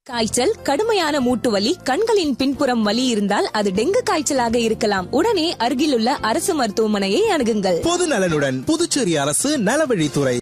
காய்ச்சல் கடுமையான மூட்டு வலி கண்களின் பின்புறம் வலி இருந்தால் அது டெங்கு காய்ச்சலாக இருக்கலாம் உடனே அருகிலுள்ள அரசு மருத்துவமனையை அணுகுங்கள் பொது நலனுடன் புதுச்சேரி அரசு நலவழித்துறை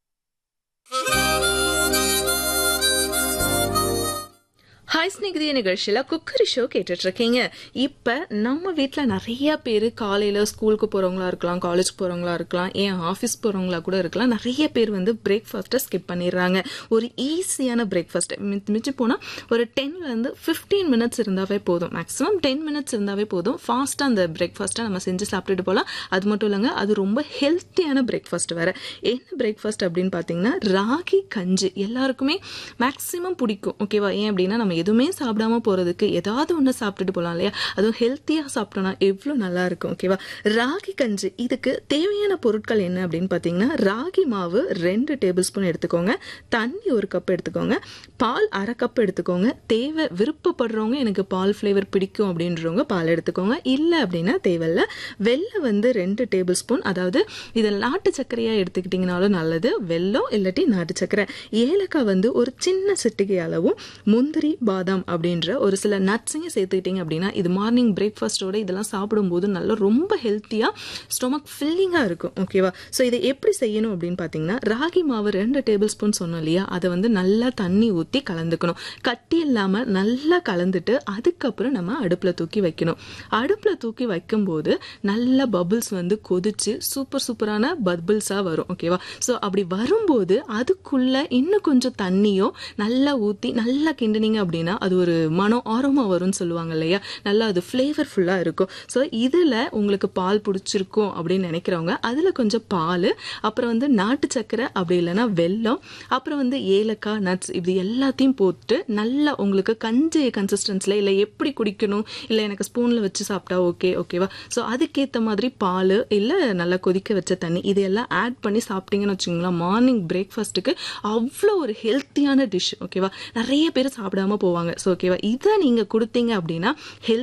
ஹாய் ஸ்நேகிதிய நிகழ்ச்சியில் குக்கரி ஷோ கேட்டுட்டு இருக்கீங்க இப்போ நம்ம வீட்டில் நிறைய பேர் காலையில் ஸ்கூலுக்கு போகிறவங்களா இருக்கலாம் காலேஜ் போகிறவங்களா இருக்கலாம் ஏன் ஆஃபீஸ் போகிறவங்களா கூட இருக்கலாம் நிறைய பேர் வந்து பிரேக்ஃபாஸ்ட்டை ஸ்கிப் பண்ணிடுறாங்க ஒரு ஈஸியான பிரேக்ஃபாஸ்ட் மிஞ்சி போனால் ஒரு டென்லேருந்து ஃபிஃப்டீன் மினிட்ஸ் இருந்தாவே போதும் மேக்ஸிமம் டென் மினிட்ஸ் இருந்தாவே போதும் ஃபாஸ்ட்டாக அந்த பிரேக்ஃபாஸ்ட்டை நம்ம செஞ்சு சாப்பிட்டுட்டு போகலாம் அது மட்டும் இல்லைங்க அது ரொம்ப ஹெல்த்தியான பிரேக்ஃபாஸ்ட் வேறு என்ன பிரேக்ஃபாஸ்ட் அப்படின்னு பார்த்தீங்கன்னா ராகி கஞ்சி எல்லாருக்குமே மேக்ஸிமம் பிடிக்கும் ஓகேவா ஏன் அப்படின்னா நம்ம எதுவுமே சாப்பிடாம போகிறதுக்கு ஏதாவது ஒன்று சாப்பிட்டுட்டு போகலாம் இல்லையா அதுவும் ஹெல்த்தியாக சாப்பிட்டோன்னா எவ்வளோ நல்லா இருக்கும் ஓகேவா ராகி கஞ்சி இதுக்கு தேவையான பொருட்கள் என்ன அப்படின்னு பார்த்தீங்கன்னா ராகி மாவு ரெண்டு டேபிள் ஸ்பூன் எடுத்துக்கோங்க தண்ணி ஒரு கப் எடுத்துக்கோங்க பால் அரை கப் எடுத்துக்கோங்க தேவை விருப்பப்படுறவங்க எனக்கு பால் ஃப்ளேவர் பிடிக்கும் அப்படின்றவங்க பால் எடுத்துக்கோங்க இல்லை அப்படின்னா தேவையில்ல வெள்ளம் வந்து ரெண்டு டேபிள் ஸ்பூன் அதாவது இதை நாட்டு சர்க்கரையாக எடுத்துக்கிட்டிங்கனாலும் நல்லது வெல்லம் இல்லாட்டி நாட்டு சர்க்கரை ஏலக்காய் வந்து ஒரு சின்ன சிட்டிகை அளவும் முந்திரி பாதாம் அப்படின்ற ஒரு சில நட்ஸையும் சேர்த்துக்கிட்டிங்க அப்படின்னா இது மார்னிங் பிரேக்ஃபாஸ்ட்டோட இதெல்லாம் சாப்பிடும்போது நல்லா ரொம்ப ஹெல்த்தியாக ஸ்டொமக் ஃபில்லிங்காக இருக்கும் ஓகேவா ஸோ இதை எப்படி செய்யணும் அப்படின்னு பார்த்தீங்கன்னா ராகி மாவு ரெண்டு டேபிள் ஸ்பூன் சொன்னோம் இல்லையா அதை வந்து நல்லா தண்ணி ஊற்றி கலந்துக்கணும் கட்டி இல்லாமல் நல்லா கலந்துட்டு அதுக்கப்புறம் நம்ம அடுப்பில் தூக்கி வைக்கணும் அடுப்பில் தூக்கி வைக்கும்போது நல்ல பபிள்ஸ் வந்து கொதிச்சு சூப்பர் சூப்பரான பபிள்ஸாக வரும் ஓகேவா ஸோ அப்படி வரும்போது அதுக்குள்ள இன்னும் கொஞ்சம் தண்ணியோ நல்லா ஊற்றி நல்லா கிண்டுனீங்க அப்படின்னா அது ஒரு மனம் ஆரோமா வரும்னு சொல்லுவாங்க இல்லையா நல்லா அது ஃப்ளேவர்ஃபுல்லாக இருக்கும் ஸோ இதில் உங்களுக்கு பால் பிடிச்சிருக்கும் அப்படின்னு நினைக்கிறவங்க அதில் கொஞ்சம் பால் அப்புறம் வந்து நாட்டு சக்கரை அப்படி இல்லைன்னா வெல்லம் அப்புறம் வந்து ஏலக்காய் நட்ஸ் இது எல்லாத்தையும் போட்டு நல்லா உங்களுக்கு கஞ்சி கன்சிஸ்டன்ஸில் இல்லை எப்படி குடிக்கணும் இல்லை எனக்கு ஸ்பூனில் வச்சு சாப்பிட்டா ஓகே ஓகேவா ஸோ அதுக்கேற்ற மாதிரி பால் இல்லை நல்லா கொதிக்க வச்ச தண்ணி இதையெல்லாம் ஆட் பண்ணி சாப்பிட்டீங்கன்னு வச்சுங்களேன் மார்னிங் பிரேக்ஃபாஸ்ட்டுக்கு அவ்வளோ ஒரு ஹெல்த்தியான டிஷ் ஓகேவா நிறைய பேர் சாப்பிடாம போவாங்க ஸோ ஓகேவா இதை நீங்கள் கொடுத்தீங்க அப்படின்னா ஹெல்த்